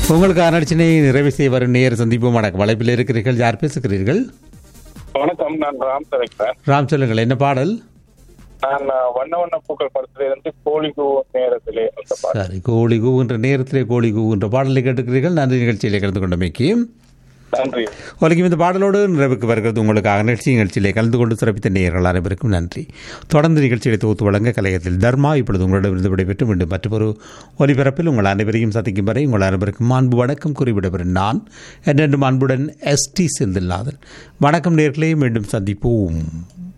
உங்களுக்கு நடிச்சினை நிறைவு செய்ய வரும் நேர் சந்திப்பு வணக்கம் வளைப்பில் இருக்கிறீர்கள் யார் பேசுகிறீர்கள் வணக்கம் நான் ராம் தலைக்கிறேன் ராம் சொல்லுங்கள் என்ன பாடல் நான் அஹ், வண்ண வண்ண பூக்கள் படத்துல இருந்து கோழி கூவும் நேரத்திலே அந்த பாட்டு சரி கோழி கூவுன்ற நேரத்திலே கோழி கூவுன்ற பாடலை கேட்டுக்கிறீர்கள் நன்றி நிகழ்ச்சியிலே கலந்து கொண்டமைக்கு நன்றி உலகம் இந்த பாடலோடு நிறைவுக்கு வருகிறது உங்களுக்காக நிகழ்ச்சி நிகழ்ச்சியிலே கலந்து கொண்டு சிறப்பித்த நேயர்கள் அனைவருக்கும் நன்றி தொடர்ந்து நிகழ்ச்சியை தொகுத்து வழங்க கலையத்தில் தர்மா இப்பொழுது உங்களிடமிருந்து விடைபெற்று மீண்டும் மற்றொரு ஒலிபரப்பில் உங்கள் அனைவரையும் சந்திக்கும் வரை உங்கள் அனைவருக்கும் அன்பு வணக்கம் கூறிவிடப்பெறும் நான் என்றென்றும் அன்புடன் எஸ்டி செந்தில்நாதன் வணக்கம் நேர்களே மீண்டும் சந்திப்போம்